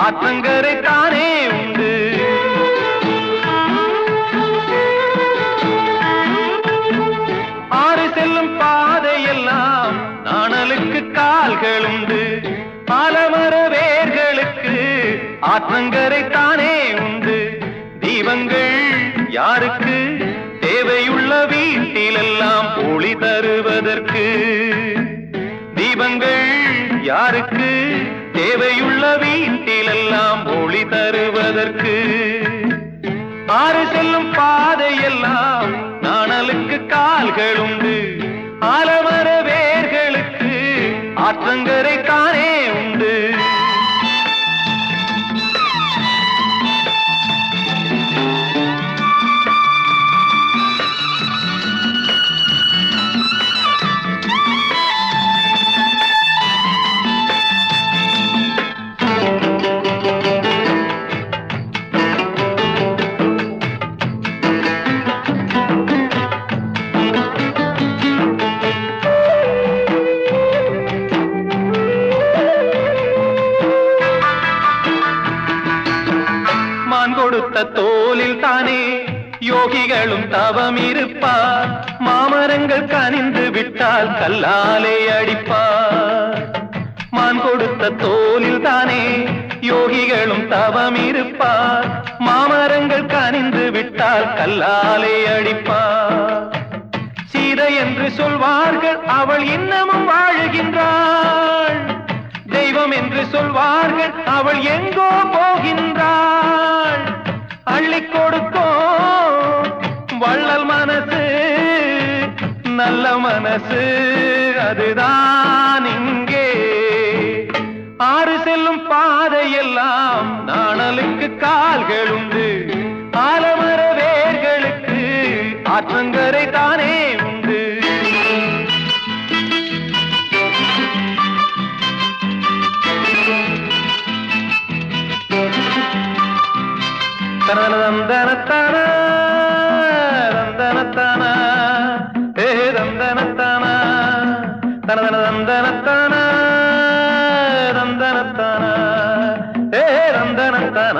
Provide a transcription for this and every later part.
ஆற்றங்கரை தானே உண்டு ஆறு செல்லும் பாதையெல்லாம் நாணலுக்கு கால்கள் உண்டு ஆலமர வேர்களுக்கு ஆற்றங்கரை தானே உண்டு தீபங்கள் யாருக்கு தேவையுள்ள வீட்டிலெல்லாம் ஒளி தருவதற்கு தீபங்கள் யாருக்கு தேவையுள்ள வீட்டிலெல்லாம் ஒளி தருவதற்கு ஆறு செல்லும் பாதையெல்லாம் நாணலுக்கு கால்கள் உண்டு ஆலமர வேர்களுக்கு ஆற்றங்கரை தானே உண்டு மான் கொடுத்த தோலில் தானே யோகிகளும் தவம் இருப்பார் மாமரங்கள் கனிந்து விட்டால் கல்லாலே அடிப்பார் மான் கொடுத்த தோலில் தானே யோகிகளும் தவம் இருப்பார் மாமரங்கள் கனிந்து விட்டால் கல்லாலே அடிப்பார் சீதை என்று சொல்வார்கள் அவள் இன்னமும் வாழுகின்றாள் தெய்வம் என்று சொல்வார்கள் அவள் எங்கோ போகின்றாள் அள்ளி கொடுக்கும் வள்ளல் மனசு நல்ல மனசு அதுதான் இங்கே ஆறு செல்லும் பாதையெல்லாம் நாணலுக்கு கால்கள் உண்டு ஆலமர வேர்களுக்கு ஆற்றங்கரை தானே உண்டு தனதந்தனத்தன தந்தனத்தன ஏ தந்தனத்தன தனதனந்தனத்தன தந்தனத்தன ஏ தந்தனத்தன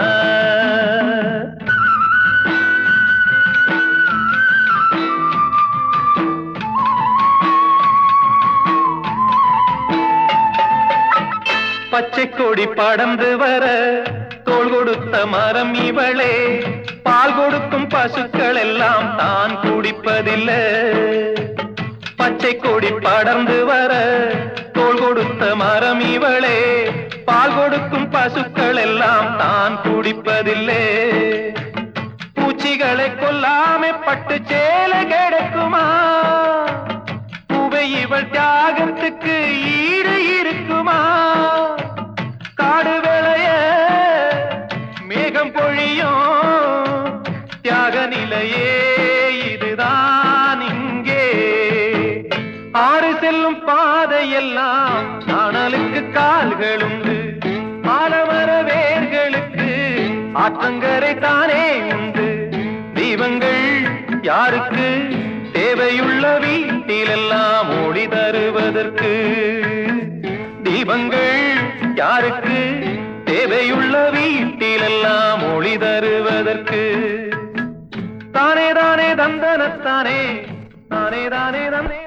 பச்சை கொடி படர்ந்து வர தோள் கொடுத்த மரம் இவளே பால் கொடுக்கும் பசுக்கள் எல்லாம் தான் குடிப்பதில்லை பச்சை கொடி படர்ந்து வர தோள் கொடுத்த மரம் இவளே பால் கொடுக்கும் பசுக்கள் எல்லாம் தான் குடிப்பதில்லை பூச்சிகளை கொல்லாம பட்டு சேலை கிடைக்குமா பூவை இவள் தியாகத்துக்கு ஈடு இருக்குமா காடு விளைய மேகம் பொழியும் தியாக நிலையே இதுதான் இங்கே ஆறு செல்லும் பாதையெல்லாம் நாணலுக்கு கால்கள் உண்டு ஆலமர வேர்களுக்கு ஆற்றங்கரை தானே உண்டு தீபங்கள் யாருக்கு தேவையுள்ள வீட்டிலெல்லாம் ஒளி தருவதற்கு தீபங்கள் யாருக்கு தேவையுள்ள வீட்டிலெல்லாம் ஒளி தருவதற்கு தானே தானே தந்தனத்தானே தானே தானே தந்தே